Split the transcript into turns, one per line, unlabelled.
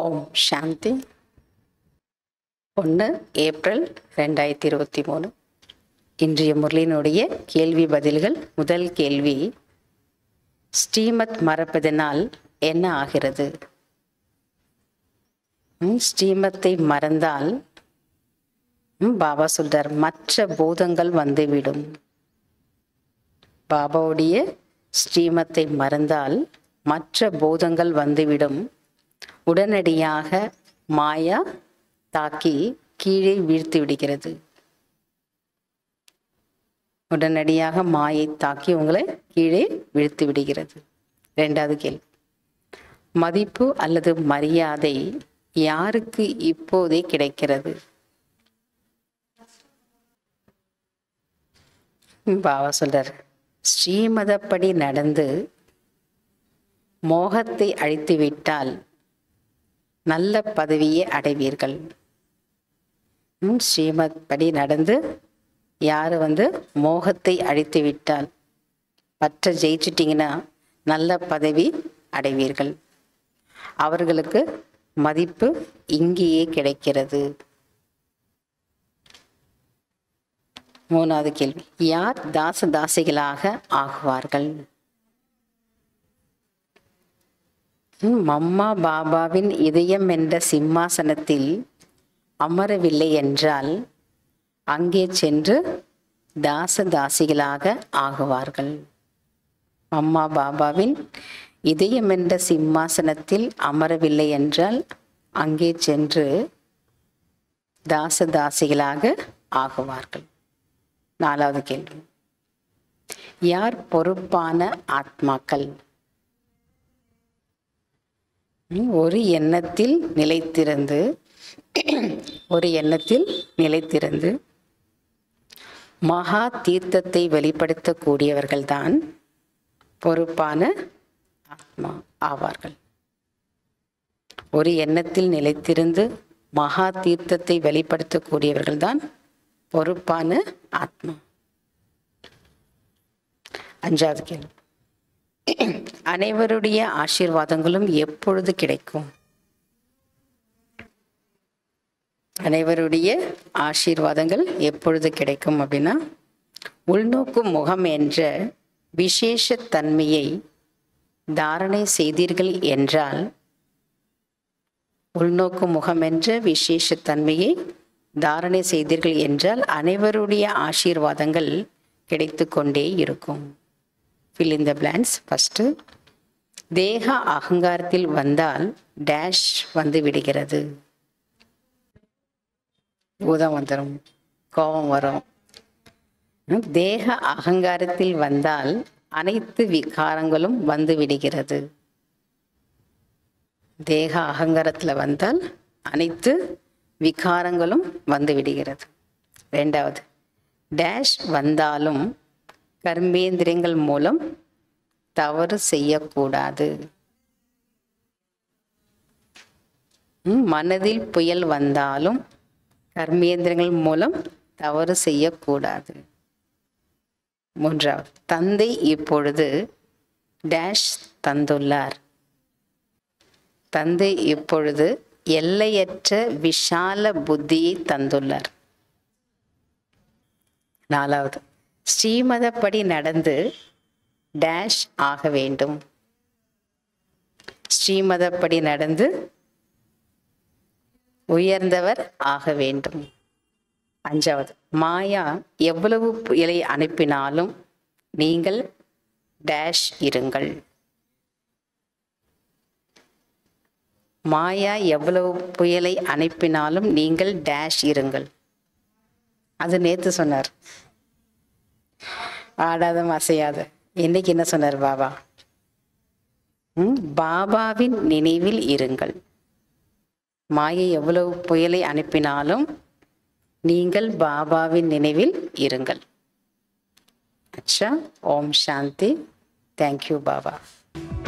ஓம் சாந்தி ஒன்று ஏப்ரல் ரெண்டாயிரத்தி இருபத்தி மூணு இன்றைய முரளியினுடைய கேள்வி பதில்கள் முதல் கேள்வி ஸ்ரீமத் மறப்பதனால் என்ன ஆகிறது ம், ஸ்ரீமத்தை மறந்தால் ம், பாபா சொல்றார் மற்ற பூதங்கள் வந்துவிடும் பாபாவுடைய ஸ்ரீமத்தை மறந்தால் மற்ற பூதங்கள் வந்துவிடும் உடனடியாக மாயா தாக்கி கீழே வீழ்த்தி விடுகிறது உடனடியாக மாயை தாக்கி உங்களை கீழே வீழ்த்தி விடுகிறது ரெண்டாவது கேள்வி மதிப்பு அல்லது மரியாதை யாருக்கு இப்போதே கிடைக்கிறது பாபா சொல்றார் ஸ்ரீமதப்படி நடந்து மோகத்தை அழித்து விட்டால் நல்ல பதவியை அடைவீர்கள் ம், ஸ்ரீமத் படி நடந்து யார் வந்து மோகத்தை அழித்து விட்டால் பற்ற ஜெயிச்சிட்டிங்கன்னா நல்ல பதவி அடைவீர்கள் அவர்களுக்கு மதிப்பு இங்கேயே கிடைக்கிறது மூணாவது கேள்வி யார் தாச தாசிகளாக ஆகுவார்கள் ம், மம்மா பாபாவின் இதயம் என்ற சிம்மாசனத்தில் அமரவில்லை என்றால் அங்கே சென்று தாச தாசிகளாக ஆகுவார்கள் அம்மா பாபாவின் இதயம் என்ற சிம்மாசனத்தில் அமரவில்லை என்றால் அங்கே சென்று தாச தாசிகளாக ஆகுவார்கள் நாலாவது கேள்வி யார் பொறுப்பான ஆத்மாக்கள் ம், ஒரு எண்ணத்தில் நிலைத்திருந்து ஒரு எண்ணத்தில் நிலைத்திருந்து மகா தீர்த்தத்தை வெளிப்படுத்தக்கூடியவர்கள்தான் பொறுப்பான ஆத்மா ஆவார்கள் ஒரு எண்ணத்தில் நிலைத்திருந்து மகா தீர்த்தத்தை வெளிப்படுத்தக்கூடியவர்கள்தான் பொறுப்பான ஆத்மா அஞ்சாவது கேள்வி அனைவருடைய ஆசீர்வாதங்களும் எப்பொழுது கிடைக்கும் அனைவருடைய ஆசீர்வாதங்கள் எப்பொழுது கிடைக்கும் அப்படின்னா உள்நோக்கு முகம் என்ற விசேஷ தன்மையை தாரணை செய்தீர்கள் என்றால் உள்நோக்கு முகம் என்ற விசேஷ தன்மையை தாரணை செய்தீர்கள் என்றால் அனைவருடைய ஆசீர்வாதங்கள் கிடைத்து கொண்டே இருக்கும் fill in the blanks first தேக அகங்காரத்தில் வந்தால் டேஷ் வந்து விடுகிறது பூதம் வந்துடும் கோபம் வரும் ம், தேக அகங்காரத்தில் வந்தால் அனைத்து விகாரங்களும் வந்து விடுகிறது தேக அகங்காரத்தில் வந்தால் அனைத்து விகாரங்களும் வந்து விடுகிறது ரெண்டாவது டேஷ் வந்தாலும் கர்மேந்திரியங்கள் மூலம் தவறு செய்யக்கூடாது ம், மனதில் புயல் வந்தாலும் கர்மேந்திரங்கள் மூலம் தவறு செய்யக்கூடாது மூன்றாவது தந்தை இப்பொழுது டேஷ் தந்துள்ளார் தந்தை இப்பொழுது எல்லையற்ற விஷால புத்தியை தந்துள்ளார் நாலாவது ஸ்ரீமதப்படி நடந்து டேஷ் ஆக வேண்டும் ஸ்ரீமதப்படி நடந்து உயர்ந்தவர் ஆக வேண்டும் அஞ்சாவது மாயா எவ்வளவு புயலை அனுப்பினாலும் நீங்கள் டேஷ் இருங்கள் மாயா எவ்வளவு புயலை அனுப்பினாலும் நீங்கள் டேஷ் இருங்கள் அது நேத்து சொன்னார் ஆடாத அசையாத இன்னைக்கு என்ன சொன்னார் பாபா ம், பாபாவின் நினைவில் இருங்கள் மாயை எவ்வளவு புயலை அனுப்பினாலும் நீங்கள் பாபாவின் நினைவில் இருங்கள் அச்சா ஓம் சாந்தி தேங்க்யூ பாபா